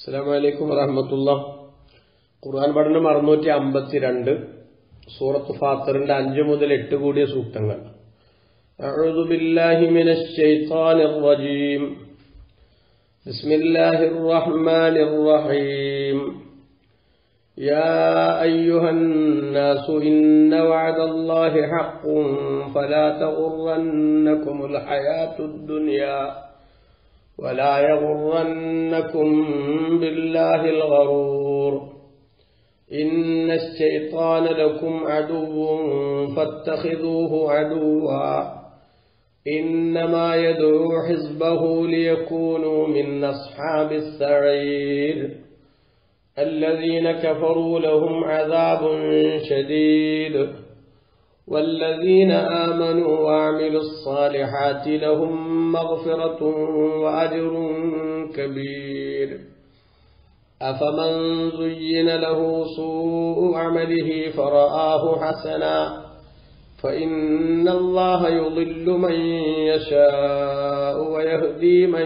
അസ്സാം വലൈക്കും വറഹമത്തുള്ള ഖുർആൻ പഠനം അറുന്നൂറ്റി അമ്പത്തിരണ്ട് സൂറത്ത് ഫാത്തറിന്റെ അഞ്ച് മുതൽ എട്ട് കൂടിയ സൂക്തങ്ങൾ أعوذ بالله من الشيطان الرجيم بسم الله الرحمن الرحيم يا أيها الناس إن وعد الله حق فلا تغرنكم الحياة الدنيا ولا يغرنكم بالله الغرور إن الشيطان لكم عدو فاتخذوه عدوا إنما يدعو حزبه ليكونوا من أصحاب السعير الذين كفروا لهم عذاب شديد والذين آمنوا وعملوا الصالحات لهم مغفرة وأجر كبير أفمن زين له سوء عمله فرآه حسنا فإن الله يضل من يشاء ويهدي من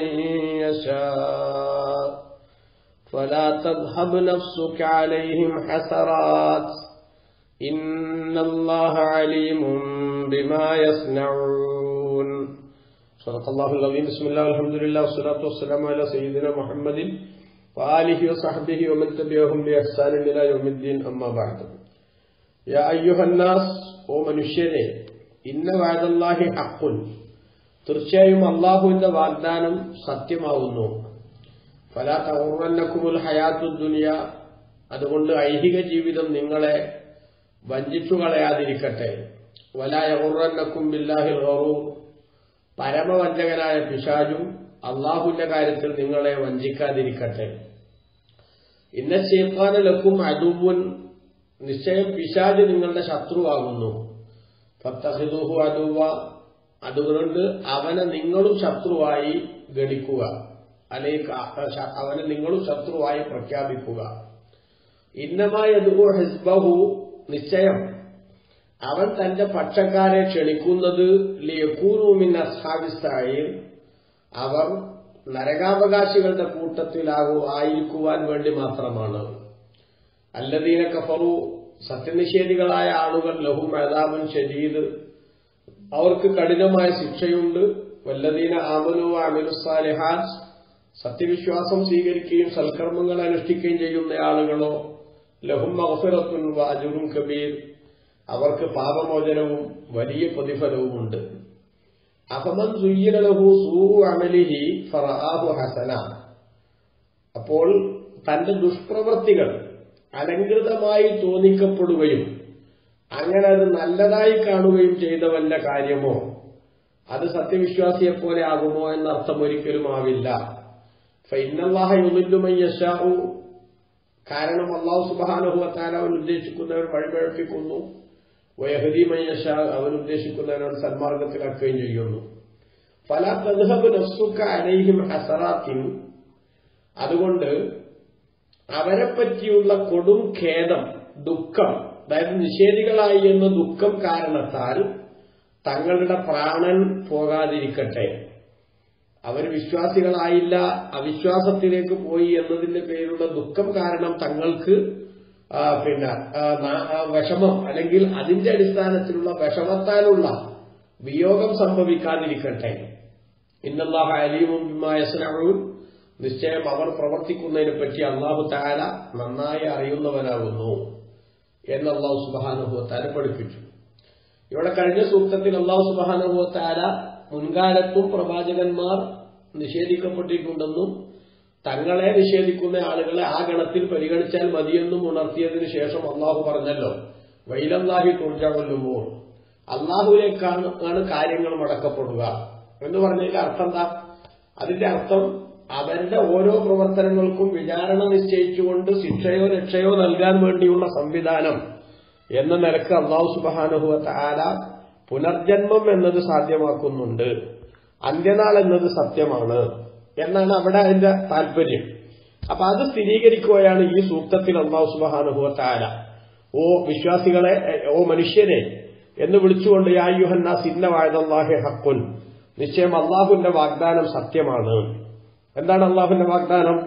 يشاء فلا تذهب نفسك عليهم حسرات إن الله عليم بما يصنعون صدق الله العظيم بسم الله والحمد لله والصلاة والسلام على سيدنا محمد وآله وصحبه ومن تبعهم بإحسان إلى يوم الدين أما بعد يا أيها الناس ഓ മനുഷ്യരെ ഇന്ന വാദല്ലാഹി ഹക്കുൻ തീർച്ചയായും അള്ളാഹുവിന്റെ വാഗ്ദാനം സത്യമാവുന്നു ഫലാ തൗറന്നക്കുമുൽ ഹയാത്തു ദുനിയ അതുകൊണ്ട് ഐഹിക ജീവിതം നിങ്ങളെ വഞ്ചിച്ചു കളയാതിരിക്കട്ടെ വലായ ഉറന്നക്കും ബില്ലാഹിൽ ഗറൂർ പരമവഞ്ചകനായ പിശാജും അള്ളാഹുവിന്റെ കാര്യത്തിൽ നിങ്ങളെ വഞ്ചിക്കാതിരിക്കട്ടെ ഇന്ന ശേത്താന ലക്കും അദുവുൻ നിശ്ചയം പിശാജ് നിങ്ങളുടെ ശത്രുവാകുന്നു ഫത്തഹിദുഹു അദുവ അതുകൊണ്ട് അവനെ നിങ്ങളും ശത്രുവായി ഗണിക്കുക അല്ലെങ്കിൽ അവനെ നിങ്ങളും ശത്രുവായി പ്രഖ്യാപിക്കുക ഇന്നമായ ഹിസ്ബഹു നിശ്ചയം അവൻ തന്റെ പക്ഷക്കാരെ ക്ഷണിക്കുന്നത് ലിയക്കൂനൂമിൻ അസ്ഹാബിസ്ഥായിൽ അവർ നരകാവകാശികളുടെ കൂട്ടത്തിലാകൂ ആയിരിക്കുവാൻ വേണ്ടി മാത്രമാണ് അല്ലദീന കഫറു സത്യനിഷേധികളായ ആളുകൾ ലഹും അതാബൻ ഷദീദ് അവർക്ക് കഠിനമായ ശിക്ഷയുണ്ട് വല്ലദീന ആമനു അമിനുസാലിഹാസ് സത്യവിശ്വാസം സ്വീകരിക്കുകയും സൽക്കർമ്മങ്ങൾ അനുഷ്ഠിക്കുകയും ചെയ്യുന്ന ആളുകളോ ലഹും മഹഫിറത്തുൻ വാജുറും കബീർ അവർക്ക് പാപമോചനവും വലിയ പ്രതിഫലവുമുണ്ട് അഫമൻ സുയ്യലഹു സൂ അമലിഹി ഫറാഹു ഹസന അപ്പോൾ തന്റെ ദുഷ്പ്രവൃത്തികൾ അലങ്കൃതമായി തോന്നിക്കപ്പെടുകയും അങ്ങനെ അത് നല്ലതായി കാണുകയും ചെയ്ത വല്ല കാര്യമോ അത് സത്യവിശ്വാസിയെപ്പോലെ ആകുമോ എന്ന അർത്ഥം ഒരിക്കലും ആവില്ല ഫൈനല്ലാഹ യുദില്ലുമയ്യഷാവു കാരണം അള്ളാഹു സുബാനുഭവത്താൽ അവൻ ഉദ്ദേശിക്കുന്നവർ വഴിപഴപ്പിക്കുന്നു വയഹദി മയ്യഷ അവൻ ഉദ്ദേശിക്കുന്നവരോട് സന്മാർഗത്തിലാക്കുകയും ചെയ്യുന്നു പല തദ്ഹബ് നഫ്സുക്ക അലൈഹിം ഹസറാത്തിൻ അതുകൊണ്ട് അവരെ പറ്റിയുള്ള കൊടും ഖേദം ദുഃഖം അതായത് നിഷേധികളായി എന്ന ദുഃഖം കാരണത്താൽ തങ്ങളുടെ പ്രാണൻ പോകാതിരിക്കട്ടെ അവർ വിശ്വാസികളായില്ല അവിശ്വാസത്തിലേക്ക് പോയി എന്നതിന്റെ പേരിലുള്ള ദുഃഖം കാരണം തങ്ങൾക്ക് പിന്നെ വിഷമം അല്ലെങ്കിൽ അതിന്റെ അടിസ്ഥാനത്തിലുള്ള വിഷമത്താലുള്ള വിയോഗം സംഭവിക്കാതിരിക്കട്ടെ ഇന്നല്ലാഹ അലീമും ബിമായസനവും നിശ്ചയം അവർ പ്രവർത്തിക്കുന്നതിനെ പറ്റി അള്ളാഹു താല നന്നായി അറിയുന്നവനാകുന്നു എന്ന് അള്ളാഹു സുബാനുഭവത്താല പഠിപ്പിച്ചു ഇവിടെ കഴിഞ്ഞ സൂക്തത്തിൽ അള്ളാഹു സുബാനുഭവത്താല മുൻകാലത്തും പ്രവാചകന്മാർ നിഷേധിക്കപ്പെട്ടിട്ടുണ്ടെന്നും തങ്ങളെ നിഷേധിക്കുന്ന ആളുകളെ ആ ഗണത്തിൽ പരിഗണിച്ചാൽ മതിയെന്നും ഉണർത്തിയതിനു ശേഷം അള്ളാഹു പറഞ്ഞല്ലോ വൈലല്ലാഹി തുർജാകൊല്ലുമ്പോൾ അള്ളാഹുവിലേക്കാണ് ആണ് കാര്യങ്ങൾ മടക്കപ്പെടുക എന്ന് പറഞ്ഞതിന്റെ അർത്ഥം എന്താ അതിന്റെ അർത്ഥം അവരുടെ ഓരോ പ്രവർത്തനങ്ങൾക്കും വിചാരണ നിശ്ചയിച്ചുകൊണ്ട് ശിക്ഷയോ രക്ഷയോ നൽകാൻ വേണ്ടിയുള്ള സംവിധാനം എന്ന നിലക്ക് അള്ളാഹു സുബാനുഹുവ താല പുനർജന്മം എന്നത് സാധ്യമാക്കുന്നുണ്ട് അന്ത്യനാൾ എന്നത് സത്യമാണ് എന്നാണ് അവിടെ അതിന്റെ താല്പര്യം അപ്പൊ അത് സ്ഥിരീകരിക്കുകയാണ് ഈ സൂക്തത്തിൽ അള്ളാഹു സുബാനുഹുവ താല ഓ വിശ്വാസികളെ ഓ മനുഷ്യരെ എന്ന് വിളിച്ചുകൊണ്ട് യായുഹന്ന സിന്ന വാഴതല്ലാഹെ ഹക്കുൻ നിശ്ചയം അള്ളാഹുവിന്റെ വാഗ്ദാനം സത്യമാണ് എന്താണ് അള്ളാഹുവിന്റെ വാഗ്ദാനം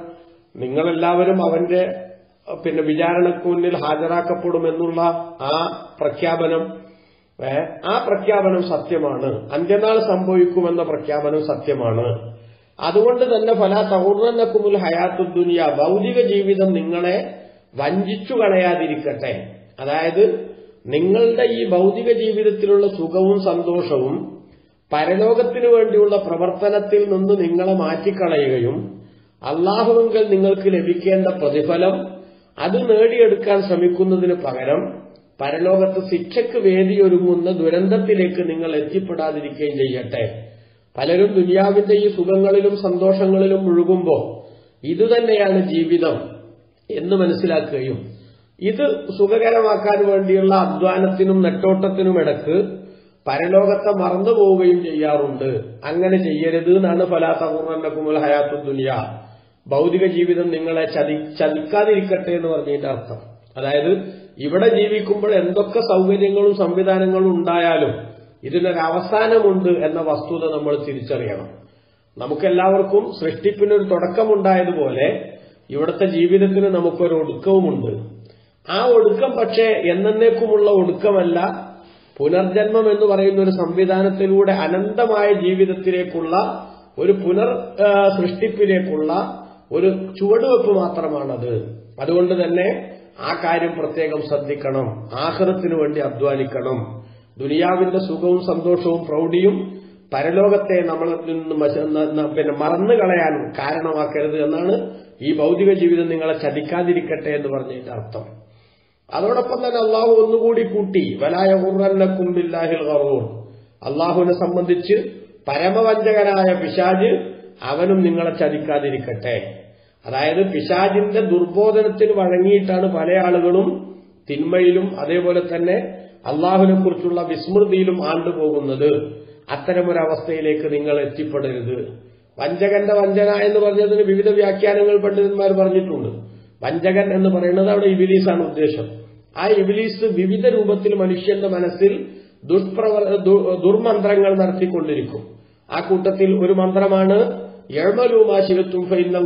നിങ്ങളെല്ലാവരും അവന്റെ പിന്നെ വിചാരണയ്ക്ക് മുന്നിൽ ഹാജരാക്കപ്പെടുമെന്നുള്ള ആ പ്രഖ്യാപനം ഏ, ആ പ്രഖ്യാപനം സത്യമാണ് അന്ത്യനാൾ സംഭവിക്കുമെന്ന പ്രഖ്യാപനം സത്യമാണ് അതുകൊണ്ട് തന്നെ ഫല തൗർണക്കുമുൽ ഹയാത്തു ദുനിയ ഭൗതിക ജീവിതം നിങ്ങളെ വഞ്ചിച്ചു കളയാതിരിക്കട്ടെ അതായത് നിങ്ങളുടെ ഈ ഭൗതിക ജീവിതത്തിലുള്ള സുഖവും സന്തോഷവും പരലോകത്തിനു വേണ്ടിയുള്ള പ്രവർത്തനത്തിൽ നിന്ന് നിങ്ങളെ മാറ്റിക്കളയുകയും അള്ളാഹുവിങ്കൽ നിങ്ങൾക്ക് ലഭിക്കേണ്ട പ്രതിഫലം അത് നേടിയെടുക്കാൻ ശ്രമിക്കുന്നതിന് പകരം പരലോകത്ത് ശിക്ഷയ്ക്ക് വേദിയൊരുങ്ങുന്ന ദുരന്തത്തിലേക്ക് നിങ്ങൾ എത്തിപ്പെടാതിരിക്കുകയും ചെയ്യട്ടെ പലരും ദുനിയാവിന്റെ ഈ സുഖങ്ങളിലും സന്തോഷങ്ങളിലും മുഴുകുമ്പോ ഇതുതന്നെയാണ് ജീവിതം എന്ന് മനസ്സിലാക്കുകയും ഇത് സുഖകരമാക്കാൻ വേണ്ടിയുള്ള അധ്വാനത്തിനും നെട്ടോട്ടത്തിനും ഇടക്ക് പരലോകത്തെ മറന്നു പോവുകയും ചെയ്യാറുണ്ട് അങ്ങനെ ചെയ്യരുത് എന്നാണ് ഫലാത്തകുറന്നക്കുമുൽ ഹയാത്തു ദുനിയ ഭൗതിക ജീവിതം നിങ്ങളെ ചതി ചതിക്കാതിരിക്കട്ടെ എന്ന് പറഞ്ഞതിന്റെ അർത്ഥം അതായത് ഇവിടെ ജീവിക്കുമ്പോൾ എന്തൊക്കെ സൗകര്യങ്ങളും സംവിധാനങ്ങളും ഉണ്ടായാലും ഇതിനൊരു അവസാനമുണ്ട് എന്ന വസ്തുത നമ്മൾ തിരിച്ചറിയണം നമുക്കെല്ലാവർക്കും സൃഷ്ടിപ്പിനൊരു തുടക്കമുണ്ടായതുപോലെ ഇവിടുത്തെ ജീവിതത്തിന് നമുക്കൊരു ഒടുക്കവുമുണ്ട് ആ ഒടുക്കം പക്ഷേ എന്നേക്കുമുള്ള ഒടുക്കമല്ല പുനർജന്മം എന്ന് പറയുന്ന ഒരു സംവിധാനത്തിലൂടെ അനന്തമായ ജീവിതത്തിലേക്കുള്ള ഒരു പുനർ ആ, സൃഷ്ടിപ്പിലേക്കുള്ള ഒരു ചുവടുവെപ്പ് മാത്രമാണത് അതുകൊണ്ട് തന്നെ ആ കാര്യം പ്രത്യേകം ശ്രദ്ധിക്കണം ആഹ്റത്തിനു വേണ്ടി അധ്വാനിക്കണം ദുനിയാവിന്റെ സുഖവും സന്തോഷവും പ്രൗഢിയും പരലോകത്തെ നമ്മളിൽ നിന്ന് മശ- ന- ന- പിന്നെ മറന്നു കളയാൻ കാരണമാക്കരുത് എന്നാണ് ഈ ഭൗതിക ജീവിതം നിങ്ങളെ ചതിക്കാതിരിക്കട്ടെ എന്ന് പറഞ്ഞതിന്റെ അർത്ഥം അതോടൊപ്പം തന്നെ അള്ളാഹു ഒന്നുകൂടി കൂട്ടി വലായ കുമ്പില്ലാഹിൽ കറൂർ അള്ളാഹുവിനെ സംബന്ധിച്ച് പരമവഞ്ചകനായ പിശാജ് അവനും നിങ്ങളെ ചതിക്കാതിരിക്കട്ടെ അതായത് പിശാജിന്റെ ദുർബോധനത്തിന് വഴങ്ങിയിട്ടാണ് പല ആളുകളും തിന്മയിലും അതേപോലെ തന്നെ അള്ളാഹുവിനെ കുറിച്ചുള്ള വിസ്മൃതിയിലും ആണ്ടുപോകുന്നത് അത്തരമൊരവസ്ഥയിലേക്ക് നിങ്ങൾ എത്തിപ്പെടരുത് വഞ്ചകന്റെ വഞ്ചന എന്ന് പറഞ്ഞതിന് വിവിധ വ്യാഖ്യാനങ്ങൾ പണ്ഡിതന്മാർ പറഞ്ഞിട്ടുണ്ട് വഞ്ചകൻ എന്ന് പറയുന്നത് അവിടെ ഇബിലീസാണ് ഉദ്ദേശം ആ ഇബിലീസ് വിവിധ രൂപത്തിൽ മനുഷ്യന്റെ മനസ്സിൽ ദുഷ്പ്രവ ദു- ദുർമന്ത്രങ്ങൾ നടത്തിക്കൊണ്ടിരിക്കും ആ കൂട്ടത്തിൽ ഒരു മന്ത്രമാണ് യഴമലൂമാശികത്തും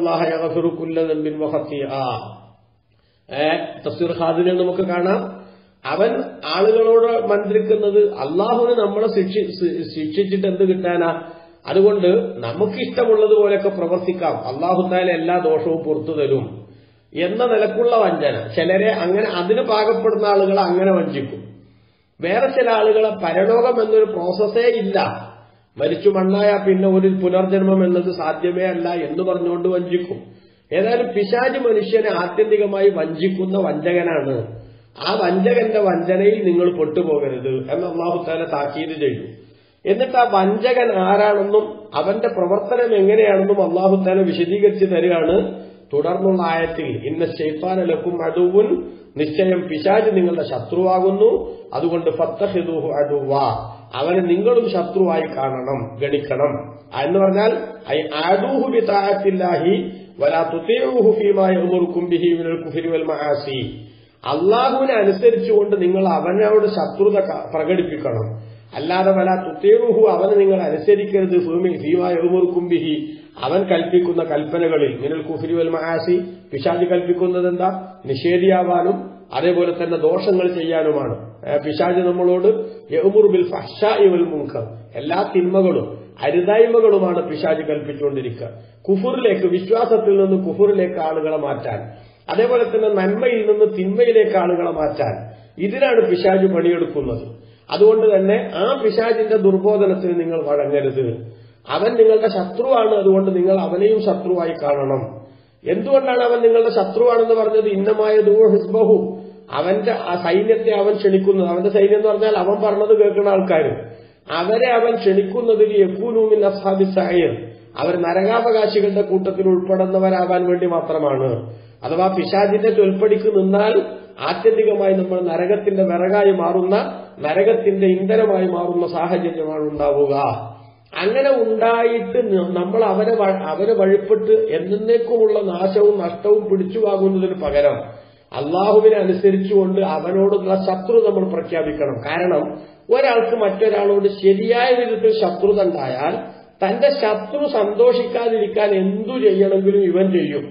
തഫ്സീർ ഖാദിനെ നമുക്ക് കാണാം അവൻ ആളുകളോട് മന്ത്രിക്കുന്നത് അള്ളാഹുവിന് നമ്മളെ ശിക്ഷി ശിക്ഷിച്ചിട്ട് എന്ത് കിട്ടാനാ അതുകൊണ്ട് നമുക്ക് ഇഷ്ടമുള്ളതുപോലെയൊക്കെ പ്രവർത്തിക്കാം അള്ളാഹുത്താല എല്ലാ ദോഷവും പുറത്തു തരും എന്ന നിലക്കുള്ള വഞ്ചന ചിലരെ അങ്ങനെ അതിന് പാകപ്പെടുന്ന ആളുകളെ അങ്ങനെ വഞ്ചിക്കും വേറെ ചില ആളുകളെ പരലോകം എന്നൊരു പ്രോസസ്സേ ഇല്ല മരിച്ചു മണ്ണായ പിന്നെ ഒരു പുനർജന്മം എന്നത് സാധ്യമേ അല്ല എന്ന് പറഞ്ഞുകൊണ്ട് വഞ്ചിക്കും ഏതായാലും പിശാജ് മനുഷ്യനെ ആത്യന്തികമായി വഞ്ചിക്കുന്ന വഞ്ചകനാണ് ആ വഞ്ചകന്റെ വഞ്ചനയിൽ നിങ്ങൾ പെട്ടുപോകരുത് എന്ന് അള്ളാഹുത്താല താക്കീത് ചെയ്തു എന്നിട്ട് ആ വഞ്ചകൻ ആരാണെന്നും അവന്റെ പ്രവർത്തനം എങ്ങനെയാണെന്നും അള്ളാഹുത്താല വിശദീകരിച്ച് തരികയാണ് തുടർന്നുള്ള ആയത്തിൽ ഇന്ന ശൈത്താനലക്കും അടുവുൻ നിശ്ചയം പിശാജ് നിങ്ങളുടെ ശത്രുവാകുന്നു അതുകൊണ്ട് ഫത്തഹിദുഹു അടുവ അവനെ നിങ്ങളും ശത്രുവായി കാണണം ഗണിക്കണം എന്ന് പറഞ്ഞാൽ ഐ അദൂഹു ബിതാഅത്തില്ലാഹി വലാ തുതീഉഹു ഫീമാ യഅമുറുക്കും ബിഹി മിനൽ കുഫരി വൽ മആസി അള്ളാഹുവിനെ അനുസരിച്ചുകൊണ്ട് നിങ്ങൾ അവനോട് ശത്രുത ക- പ്രകടിപ്പിക്കണം അല്ലാതെ വല തുത്തേറുഹു അവനെ നിങ്ങൾ അനുസരിക്കരുത് ഭൂമി ഭീമായുമുറുക്കും ബിഹി അവൻ കൽപ്പിക്കുന്ന കൽപ്പനകളിൽ മിനൽ കുഫരി വൽ മഹാസി പിശാജ് കൽപ്പിക്കുന്നത് എന്താ നിഷേധിയാവാനും അതേപോലെ തന്നെ ദോഷങ്ങൾ ചെയ്യാനുമാണ് ഏ, പിശാജ് നമ്മളോട് യഹ്മുർ ബിൽ ഫഹ്ശാഇ വൽ മുൻകർ എല്ലാ തിന്മകളും അരുതായ്മകളുമാണ് പിശാജ് കൽപ്പിച്ചുകൊണ്ടിരിക്കുക കുഫുറിലേക്ക് വിശ്വാസത്തിൽ നിന്ന് കുഫുറിലേക്ക് ആളുകളെ മാറ്റാൻ അതേപോലെ തന്നെ നന്മയിൽ നിന്ന് തിന്മയിലേക്ക് ആളുകളെ മാറ്റാൻ ഇതിനാണ് പിശാജ് പണിയെടുക്കുന്നത് അതുകൊണ്ട് തന്നെ ആ പിശാജിന്റെ ദുർബോധനത്തിന് നിങ്ങൾ വഴങ്ങരുത് അവൻ നിങ്ങളുടെ ശത്രുവാണ് അതുകൊണ്ട് നിങ്ങൾ അവനെയും ശത്രുവായി കാണണം എന്തുകൊണ്ടാണ് അവൻ നിങ്ങളുടെ ശത്രുവാണെന്ന് പറഞ്ഞത് ഇന്നമായ ദൂ ഹിസ്ബഹു അവന്റെ ആ സൈന്യത്തെ അവൻ ക്ഷണിക്കുന്നത് അവന്റെ സൈന്യം എന്ന് പറഞ്ഞാൽ അവൻ പറഞ്ഞത് കേൾക്കുന്ന ആൾക്കാർ അവരെ അവൻ ക്ഷണിക്കുന്നതിൽ യക്കൂനൂമിൻ അസ്ഹാബി സായർ അവർ നരകാവകാശികളുടെ കൂട്ടത്തിൽ ഉൾപ്പെടുന്നവരാകാൻ വേണ്ടി മാത്രമാണ് അഥവാ പിശാജിന്റെ ചൊൽപ്പടിക്ക് നിന്നാൽ ആത്യന്തികമായി നമ്മൾ നരകത്തിന്റെ വിറകായി മാറുന്ന നരകത്തിന്റെ ഇന്ധനമായി മാറുന്ന സാഹചര്യമാണ് ഉണ്ടാവുക അങ്ങനെ ഉണ്ടായിട്ട് ന- നമ്മൾ അവരെ വ- അവരെ വഴിപ്പെട്ട് എന്നേക്കുമുള്ള നാശവും നഷ്ടവും പിടിച്ചു വാങ്ങുന്നതിന് പകരം അള്ളാഹുവിനെ അനുസരിച്ചുകൊണ്ട് അവനോടുള്ള ശത്രു നമ്മൾ പ്രഖ്യാപിക്കണം കാരണം ഒരാൾക്ക് മറ്റൊരാളോട് ശരിയായ വിധത്തിൽ ശത്രുത ഉണ്ടായാൽ തന്റെ ശത്രു സന്തോഷിക്കാതിരിക്കാൻ എന്തു ചെയ്യണമെങ്കിലും ഇവൻ ചെയ്യും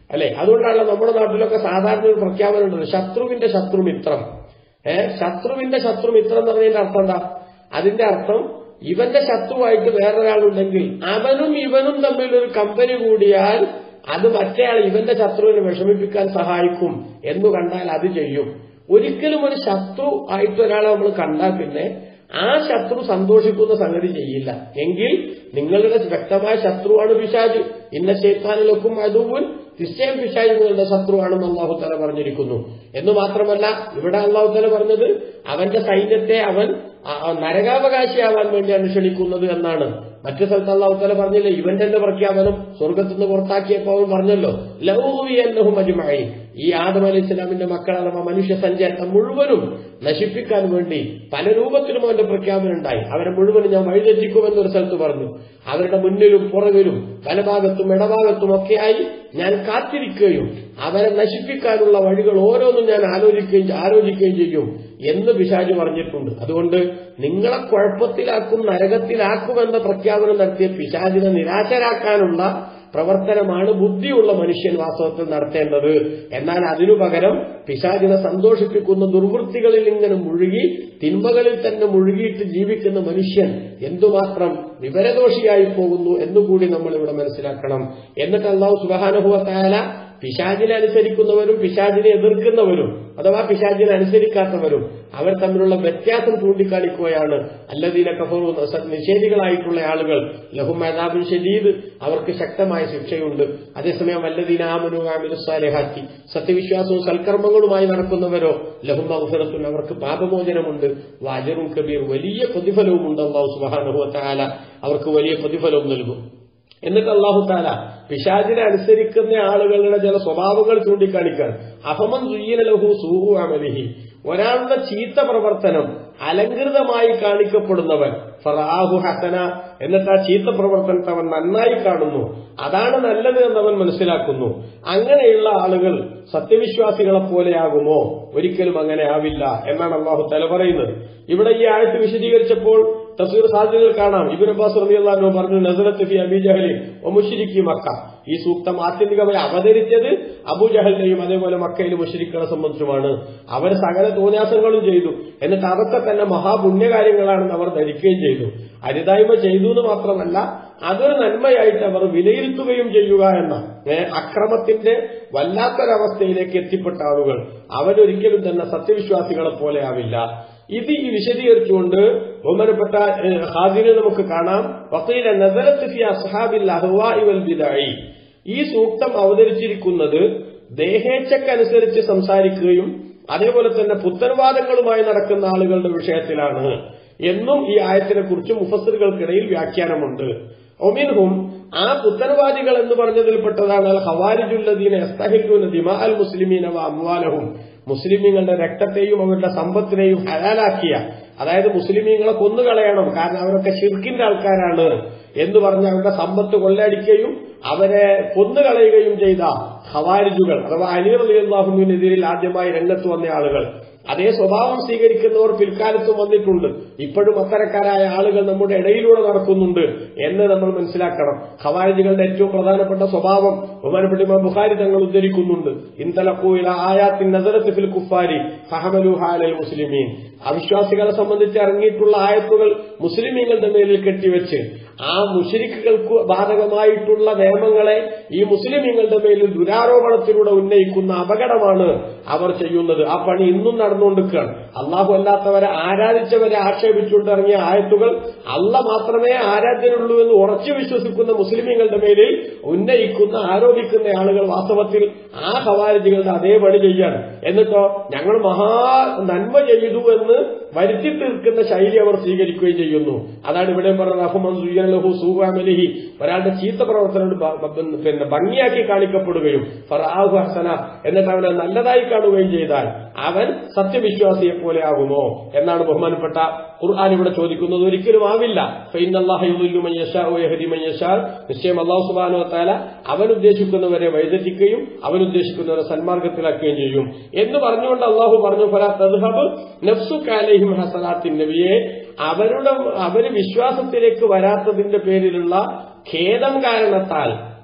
അല്ലെ അതുകൊണ്ടാണല്ലോ നമ്മുടെ നാട്ടിലൊക്കെ സാധാരണ ഒരു പ്രഖ്യാപനം ഉണ്ടല്ലോ ശത്രുവിന്റെ ശത്രുമിത്രം ഏഹ് ശത്രുവിന്റെ ശത്രുമിത്രം എന്ന് പറഞ്ഞതിന്റെ അർത്ഥം എന്താ അതിന്റെ അർത്ഥം ഇവന്റെ ശത്രുവായിട്ട് വേറൊരാളുണ്ടെങ്കിൽ അവനും ഇവനും തമ്മിൽ ഒരു കമ്പനി കൂടിയാൽ അത് മറ്റേയാൾ ഇവന്റെ ശത്രുവിനെ വിഷമിപ്പിക്കാൻ സഹായിക്കും എന്ന് കണ്ടാൽ അത് ചെയ്യും ഒരിക്കലും ഒരു ശത്രു ആയിട്ട് ഒരാളെ നമ്മൾ കണ്ടാൽ പിന്നെ ആ ശത്രു സന്തോഷിക്കുന്ന സംഗതി ചെയ്യില്ല എങ്കിൽ നിങ്ങളുടെ വ്യക്തമായ ശത്രുവാണ് പിശാജ് ഇന്ന ശൈത്താനിലൊക്കും അതുപോൽ നിശ്ചയം പിശാജ് നിങ്ങളുടെ ശത്രുവാണെന്ന് അള്ളാഹു തല പറഞ്ഞിരിക്കുന്നു എന്ന് മാത്രമല്ല ഇവിടെ അള്ളാഹു തല പറഞ്ഞത് അവന്റെ സൈന്യത്തെ അവൻ ആ- ആ നരകാവകാശിയാവാൻ വേണ്ടിയാണ് ക്ഷണിക്കുന്നത് എന്നാണ് മറ്റു സ്ഥലത്ത് അള്ളാഹു തല പറഞ്ഞില്ലേ ഇവന്റെ തന്നെ പ്രഖ്യാപനം സ്വർഗത്തിൽ നിന്ന് പുറത്താക്കിയപ്പോൾ അവൻ പറഞ്ഞല്ലോ ലൗവിയന്നഹും അജുമായി ഈ ആദം അലി ഇസ്ലാമിന്റെ മക്കൾ അഥവാ മനുഷ്യ സഞ്ചാരം മുഴുവനും നശിപ്പിക്കാൻ വേണ്ടി പല രൂപത്തിലും അവന്റെ പ്രഖ്യാപനം ഉണ്ടായി അവരെ മുഴുവനും ഞാൻ വഴിതെറ്റിക്കുമെന്നൊരു സ്ഥലത്ത് പറഞ്ഞു അവരുടെ മുന്നിലും പുറകിലും വലഭാഗത്തും ഇടഭാഗത്തും ഒക്കെയായി ഞാൻ കാത്തിരിക്കുകയും അവരെ നശിപ്പിക്കാനുള്ള വഴികൾ ഓരോന്നും ഞാൻ ആലോചിക്കുകയും ആലോചിക്കുകയും ചെയ്യും എന്ന് പിശാജ് പറഞ്ഞിട്ടുണ്ട് അതുകൊണ്ട് നിങ്ങളെ കുഴപ്പത്തിലാക്കും നരകത്തിലാക്കുമെന്ന പ്രഖ്യാപനം നടത്തിയ പിശാജിനെ നിരാശരാക്കാനുള്ള പ്രവർത്തനമാണ് ബുദ്ധിയുള്ള മനുഷ്യൻ വാസ്തവത്തിൽ നടത്തേണ്ടത് എന്നാൽ അതിനു പകരം പിശാചിനെ സന്തോഷിപ്പിക്കുന്ന ദുർവൃത്തികളിൽ ഇങ്ങനെ മുഴുകി തിന്മകളിൽ തന്നെ മുഴുകിയിട്ട് ജീവിക്കുന്ന മനുഷ്യൻ എന്തുമാത്രം വിവരദോഷിയായി പോകുന്നു എന്നുകൂടി നമ്മൾ ഇവിടെ മനസ്സിലാക്കണം എന്നിട്ട് അള്ളാഹു സുബാനുഭവത്തായാല പിശാചിനെ അനുസരിക്കുന്നവരും പിശാചിനെ എതിർക്കുന്നവരും അഥവാ പിശാചിനെ അനുസരിക്കാത്തവരും അവർ തമ്മിലുള്ള വ്യത്യാസം ചൂണ്ടിക്കാണിക്കുകയാണ് അല്ലദീന കഫറു നിഷേധികളായിട്ടുള്ള ആളുകൾ ലഹും അദാബുൻ ഷദീദ് അവർക്ക് ശക്തമായ ശിക്ഷയുണ്ട് അതേസമയം വല്ലദീന ആമനു ആമിനുസാലിഹാത്തി സത്യവിശ്വാസവും സൽക്കർമ്മങ്ങളുമായി നടക്കുന്നവരോ ലഹും അവസരത്തുൻ അവർക്ക് പാപമോചനമുണ്ട് വാജറും കബീർ വലിയ പ്രതിഫലവുമുണ്ട് അള്ളാഹു സുബാനുഭവത്താല അവർക്ക് വലിയ പ്രതിഫലവും നൽകും എന്നിട്ട് അള്ളാഹു താല പിശാചിനെ അനുസരിക്കുന്ന ആളുകളുടെ ചില സ്വഭാവങ്ങൾ ചൂണ്ടിക്കാണിക്കാൻ അഹമൻ ലഹു സൂഹു അമലിഹി ഒരാളുടെ ചീത്ത പ്രവർത്തനം അലങ്കൃതമായി കാണിക്കപ്പെടുന്നവൻ ഫറാഹു ഹസന എന്നിട്ട് ആ ചീത്ത പ്രവർത്തനത്തെ അവൻ നന്നായി കാണുന്നു അതാണ് നല്ലത് എന്നവൻ മനസ്സിലാക്കുന്നു അങ്ങനെയുള്ള ആളുകൾ സത്യവിശ്വാസികളെ പോലെയാകുമോ ഒരിക്കലും അങ്ങനെ ആവില്ല എന്നാണ് അള്ളാഹു തല പറയുന്നത് ഇവിടെ ഈ ആയത്ത് വിശദീകരിച്ചപ്പോൾ തഫ്സീർ സാധ്യതകൾ കാണാം ഇബിൻ അബ്ബാസ് റളിയല്ലാഹു പറഞ്ഞു നസറത്ത് ഫി അബി ജഹലി മുഷിരിക്കി മക്ക ഈ സൂക്തം ആത്യന്തികമായി അവതരിച്ചത് അബുജഹലിനെയും അതേപോലെ മക്കയിലെ മുഷിരിക്കളെ സംബന്ധിച്ചുമാണ് അവർ സകല തോന്യാസങ്ങളും ചെയ്തു എന്നിട്ട് അതൊക്കെ തന്നെ മഹാപുണ്യകാര്യങ്ങളാണെന്ന് അവർ ധരിക്കുകയും ചെയ്തു അരുതായ്മ ചെയ്തു എന്ന് മാത്രമല്ല അതൊരു നന്മയായിട്ട് അവർ വിലയിരുത്തുകയും ചെയ്യുക എന്ന ഏ, അക്രമത്തിന്റെ വല്ലാത്തൊരവസ്ഥയിലേക്ക് എത്തിപ്പെട്ട ആളുകൾ അവരൊരിക്കലും തന്നെ സത്യവിശ്വാസികളെ പോലെ ആവില്ല ഇത് ഈ വിശദീകരിച്ചുകൊണ്ട് ബഹുമാനപ്പെട്ട ഏഹ്, ഹാദിനെ നമുക്ക് കാണാം വക്കീല നസലത്ത് ഫി അസ്ഹാബിൽ അഹ്വാഇ വൽ ബിദഅഇ ഈ സൂക്തം അവതരിച്ചിരിക്കുന്നത് ദേഹേച്ഛക്കനുസരിച്ച് സംസാരിക്കുകയും അതേപോലെ തന്നെ പുത്തൻവാദങ്ങളുമായി നടക്കുന്ന ആളുകളുടെ വിഷയത്തിലാണ് എന്നും ഈ ആയത്തിനെ കുറിച്ച് മുഫസറുകൾക്കിടയിൽ വ്യാഖ്യാനമുണ്ട് ഒമിൻഹും ആ പുത്തൻവാദികൾ എന്ന് പറഞ്ഞതിൽപ്പെട്ടതാണ് അൽ ഹവാരിജുല്ലദീന എസ്തഹില്ലൂന ദിമാ അൽ മുസ്ലിമീന വ അമ്വാലഹും മുസ്ലിമീങ്ങളുടെ രക്തത്തെയും അവരുടെ സമ്പത്തിനെയും ഹലാലാക്കിയ അതായത് മുസ്ലിമീങ്ങളെ കൊന്നുകളയണം കാരണം അവരൊക്കെ ഷിർക്കിന്റെ ആൾക്കാരാണ് എന്ന് പറഞ്ഞ് അവരുടെ സമ്പത്ത് കൊള്ളയടിക്കുകയും അവരെ കൊന്നുകളയുകയും ചെയ്ത ഹവാരിജുകൾ അഥവാ അലി റലിയാഹുവിനെതിരിൽ ആദ്യമായി രംഗത്ത് വന്ന ആളുകൾ അതേ സ്വഭാവം സ്വീകരിക്കുന്നവർ പിൽക്കാലത്തും വന്നിട്ടുണ്ട് ഇപ്പോഴും അത്തരക്കാരായ ആളുകൾ നമ്മുടെ ഇടയിലൂടെ നടക്കുന്നുണ്ട് എന്ന് നമ്മൾ മനസ്സിലാക്കണം ഖവാരിജികളുടെ ഏറ്റവും പ്രധാനപ്പെട്ട സ്വഭാവം ബഹുമാനപ്പെട്ട ഇമാം ബുഖാരി തങ്ങൾ ഉദ്ധരിക്കുന്നുണ്ട് ഇന്തലക്കൂല ആയാത്തിൻ നസറത്ത് ഫിൽ കുഫാരി ഫഹമലു ഹാലൽ മുസ്ലിമീൻ അവിശ്വാസികളെ സംബന്ധിച്ച് ഇറങ്ങിയിട്ടുള്ള ആയത്തുകൾ മുസ്ലിമീങ്ങളുടെ മേലിൽ കെട്ടിവെച്ച് ആ മുഷരിക്കുകൾക്ക് ബാധകമായിട്ടുള്ള നിയമങ്ങളെ ഈ മുസ്ലിമീങ്ങളുടെ മേലിൽ ദുരാരോപണത്തിലൂടെ ഉന്നയിക്കുന്ന അപകടമാണ് അവർ ചെയ്യുന്നത് ആ പണി ഇന്നും നടന്നുകൊണ്ടിരിക്കുകയാണ് അള്ളാഹു അല്ലാത്തവരെ ആരാധിച്ചവരെ ആക്ഷേപിച്ചുകൊണ്ട് ഇറങ്ങിയ ആയത്തുകൾ അല്ല മാത്രമേ ആരാധ്യനുള്ളൂ എന്ന് ഉറച്ചു വിശ്വസിക്കുന്ന മുസ്ലിമീങ്ങളുടെ മേലിൽ ഉന്നയിക്കുന്ന ആരോപിക്കുന്ന ആളുകൾ വാസ്തവത്തിൽ ആ ഹവാരിജികളുടെ അതേ പണി ചെയ്യാണ് എന്നിട്ടോ ഞങ്ങൾ മഹാ നന്മ ചെയ്തു എന്ന് വരുത്തി തീർക്കുന്ന ശൈലി അവർ സ്വീകരിക്കുകയും ചെയ്യുന്നു അതാണ് ഇവിടെ പറഞ്ഞ റഹ്മൻ സുയ്യലഹു സൂഹാമലിഹി ഒരാളുടെ ചീത്ത പ്രവർത്തനം ബ- ബ- പിന്നെ ഭംഗിയാക്കി കാണിക്കപ്പെടുകയും ഫറാഹു ഹസന എന്നിട്ട് അവനെ നല്ലതായി കാണുകയും ചെയ്താൽ അവൻ സത്യവിശ്വാസിയെ പോലെ ആകുമോ എന്നാണ് ബഹുമാനപ്പെട്ട ഖുർആൻ ഇവിടെ ചോദിക്കുന്നത് ഒരിക്കലും ആവില്ല നിശ്ചയം അള്ളാഹു സുബാനോ താല അവൻ ഉദ്ദേശിക്കുന്നവരെ വഴിതെറ്റിക്കുകയും അവൻ ഉദ്ദേശിക്കുന്നവരെ സന്മാർഗത്തിലാക്കുകയും ചെയ്യും എന്ന് പറഞ്ഞുകൊണ്ട് അള്ളാഹു പറഞ്ഞു ഫലാ തദ്ഹബ് നഫ്സു കാലഹിം ഹസനാത്തിൻ നബിയെ അവരുടെ അവര് വിശ്വാസത്തിലേക്ക് വരാത്തതിന്റെ പേരിലുള്ള ഖേദം കാരണത്താൽ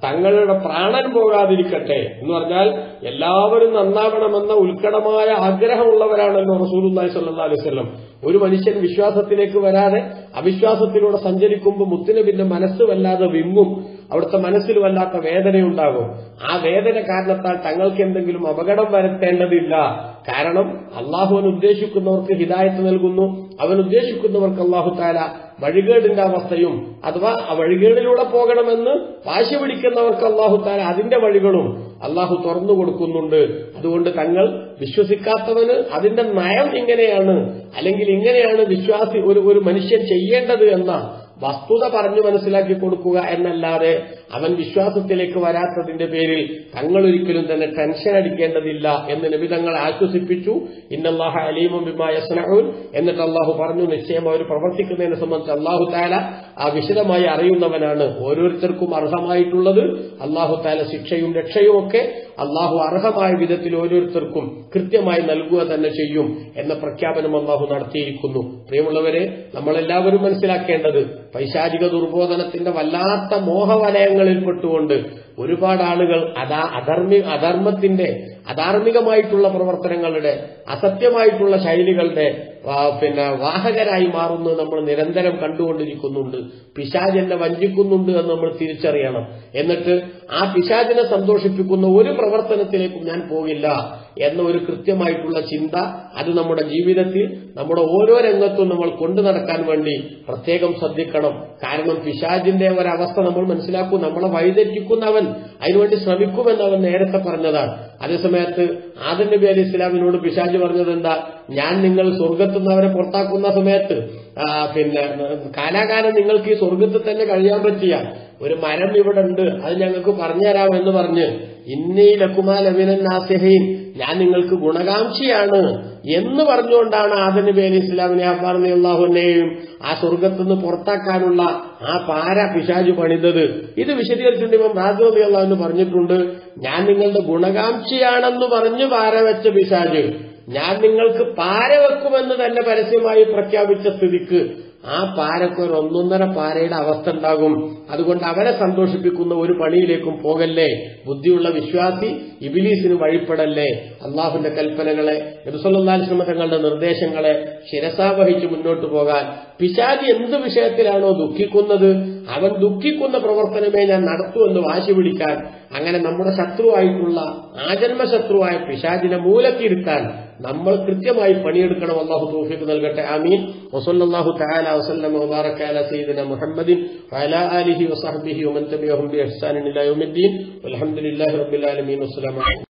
തങ്ങളുടെ പ്രാണൻ പോകാതിരിക്കട്ടെ എന്ന് പറഞ്ഞാൽ എല്ലാവരും നന്നാവണമെന്ന ഉത്കടമായ ആഗ്രഹമുള്ളവരാണല്ലോ റസൂലുല്ലാഹി സല്ലല്ലാഹു അലൈഹി വസല്ലം ഒരു മനുഷ്യൻ വിശ്വാസത്തിലേക്ക് വരാതെ അവിശ്വാസത്തിലൂടെ സഞ്ചരിക്കുമ്പോൾ മുത്തിനബിന്റെ മനസ്സ് വല്ലാതെ വിങ്ങും അവിടുത്തെ മനസ്സിൽ വല്ലാത്ത വേദനയുണ്ടാകും ആ വേദന കാരണത്താൽ തങ്ങൾക്ക് എന്തെങ്കിലും അപകടം വരുത്തേണ്ടതില്ല കാരണം അള്ളാഹുവിന് ഉദ്ദേശിക്കുന്നവർക്ക് ഹിദായത്ത് നൽകുന്നു അവൻ ഉദ്ദേശിക്കുന്നവർക്ക് അള്ളാഹു താല വഴികേടിന്റെ അവസ്ഥയും അഥവാ ആ വഴികേടിലൂടെ പോകണമെന്ന് വാശി പിടിക്കുന്നവർക്ക് അള്ളാഹു താല അതിന്റെ വഴികളും അള്ളാഹു തുറന്നു കൊടുക്കുന്നുണ്ട് അതുകൊണ്ട് തങ്ങൾ വിശ്വസിക്കാത്തവന് അതിന്റെ നയം ഇങ്ങനെയാണ് അല്ലെങ്കിൽ ഇങ്ങനെയാണ് വിശ്വാസി ഒരു ഒരു മനുഷ്യൻ ചെയ്യേണ്ടത് എന്ന വസ്തുത പറഞ്ഞു മനസ്സിലാക്കി കൊടുക്കുക എന്നല്ലാതെ അവൻ വിശ്വാസത്തിലേക്ക് വരാത്തതിന്റെ പേരിൽ തങ്ങൾ ഒരിക്കലും തന്നെ ടെൻഷൻ അടിക്കേണ്ടതില്ല എന്ന് നബി തങ്ങൾ ആശ്വസിപ്പിച്ചു ഇന്നല്ലാഹ അലീമും ബിമായസ്നഹൂൻ എന്നിട്ട് അള്ളാഹു പറഞ്ഞു നിശ്ചയം അവർ പ്രവർത്തിക്കുന്നതിനെ സംബന്ധിച്ച് അള്ളാഹു താല ആ വിശദമായി അറിയുന്നവനാണ് ഓരോരുത്തർക്കും അർഹമായിട്ടുള്ളത് അള്ളാഹു താല ശിക്ഷയും രക്ഷയും ഒക്കെ അള്ളാഹു അർഹമായ വിധത്തിൽ ഓരോരുത്തർക്കും കൃത്യമായി നൽകുക തന്നെ ചെയ്യും എന്ന പ്രഖ്യാപനം അള്ളാഹു നടത്തിയിരിക്കുന്നു പ്രിയമുള്ളവരെ നമ്മളെല്ലാവരും മനസ്സിലാക്കേണ്ടത് പൈശാചിക ദുർബോധനത്തിന്റെ വല്ലാത്ത മോഹവലയങ്ങളിൽപ്പെട്ടുകൊണ്ട് ഒരുപാട് ആളുകൾ അതാ അധർമ്മി അധർമ്മത്തിന്റെ അധാർമികമായിട്ടുള്ള പ്രവർത്തനങ്ങളുടെ അസത്യമായിട്ടുള്ള ശൈലികളുടെ ആ, പിന്നെ വാഹകരായി മാറുന്നത് നമ്മൾ നിരന്തരം കണ്ടുകൊണ്ടിരിക്കുന്നുണ്ട് പിശാചെന്നെ വഞ്ചിക്കുന്നുണ്ട് എന്ന് നമ്മൾ തിരിച്ചറിയണം എന്നിട്ട് ആ പിശാചിനെ സന്തോഷിപ്പിക്കുന്ന ഒരു പ്രവർത്തനത്തിലേക്കും ഞാൻ പോകില്ല എന്ന ഒരു കൃത്യമായിട്ടുള്ള ചിന്ത അത് നമ്മുടെ ജീവിതത്തിൽ നമ്മുടെ ഓരോ രംഗത്തും നമ്മൾ കൊണ്ടു നടക്കാൻ വേണ്ടി പ്രത്യേകം ശ്രദ്ധിക്കണം കാരണം പിശാജിന്റെ ഒരവസ്ഥ നമ്മൾ മനസ്സിലാക്കും നമ്മളെ വഴിതെറ്റിക്കുന്നവൻ അതിനുവേണ്ടി ശ്രമിക്കുമെന്ന് അവൻ നേരത്തെ പറഞ്ഞതാണ് അതേസമയത്ത് ആദം നബി അലി ഇസ്ലാമിനോട് പിശാജ് പറഞ്ഞത് എന്താ ഞാൻ നിങ്ങൾ സ്വർഗത്തു നിന്ന് അവരെ പുറത്താക്കുന്ന സമയത്ത് ആ, പിന്നെ കാലാകാലം നിങ്ങൾക്ക് ഈ സ്വർഗത്തിൽ തന്നെ കഴിയാൻ പറ്റിയ ഒരു മരം ഇവിടെ ഉണ്ട് അത് ഞങ്ങൾക്ക് പറഞ്ഞുതരാം എന്ന് പറഞ്ഞ് ഇന്നീ ലക്കുമാൽ അവിനൻ നാസിഹീൻ ഞാൻ നിങ്ങൾക്ക് ഗുണകാംക്ഷിയാണ് എന്ന് പറഞ്ഞുകൊണ്ടാണ് ആദം നബി അലി ഇസ്ലാമിനെ അബ്ബാർനി അള്ളാഹുവിനെയും ആ സ്വർഗത്തുനിന്ന് പുറത്താക്കാനുള്ള ആ പാര പിശാജ് പണിതത് ഇത് വിശദീകരിച്ചിട്ടുണ്ട് ഇപ്പം റാജു അള്ളാഹുവിന് പറഞ്ഞിട്ടുണ്ട് ഞാൻ നിങ്ങളുടെ ഗുണകാംക്ഷിയാണെന്ന് പറഞ്ഞു പാര വെച്ച പിശാജ് ഞാൻ നിങ്ങൾക്ക് പാര വെക്കുമെന്ന് തന്നെ പരസ്യമായി പ്രഖ്യാപിച്ച സ്ഥിതിക്ക് ആ പാരക്ക് ഒരു ഒന്നൊന്നര പാരയുടെ അവസ്ഥ ഉണ്ടാകും അതുകൊണ്ട് അവരെ സന്തോഷിപ്പിക്കുന്ന ഒരു പണിയിലേക്കും പോകല്ലേ ബുദ്ധിയുള്ള വിശ്വാസി ഇബിലീസിന് വഴിപ്പെടല്ലേ അള്ളാഹുവിന്റെ കൽപ്പനകളെ നബിസ്വല്ലാസ്ലമ തങ്ങളുടെ നിർദ്ദേശങ്ങളെ ശിരസാവഹിച്ച് മുന്നോട്ട് പോകാൻ പിശാചി എന്ത് വിഷയത്തിലാണോ ദുഃഖിക്കുന്നത് അവൻ ദുഃഖിക്കുന്ന പ്രവർത്തനമേ ഞാൻ നടത്തൂ എന്ന് വാശി പിടിക്കാൻ അങ്ങനെ നമ്മുടെ ശത്രുവായിട്ടുള്ള ആജന്മ ശത്രുവായ പിശാചിനെ മൂലക്കിരുത്താൻ നമ്മൾ കൃത്യമായി പണിയെടുക്കണം അള്ളാഹു തൗഫീഖ് നൽകട്ടെ ആമീൻ വസല്ലല്ലാഹു തആല വസല്ലമ വബാറക അലാ സയ്യിദിന മുഹമ്മദിൻ വഅലാ ആലിഹി വസഹ്ബിഹി വമൻ തബിഅഹും ബിഇഹ്സാനിൻ ഇലാ യൗമിദ്ദീൻ വൽഹംദുലില്ലാഹി റബ്ബിൽ ആലമീൻ വസ്സലാമു അലൈക്കും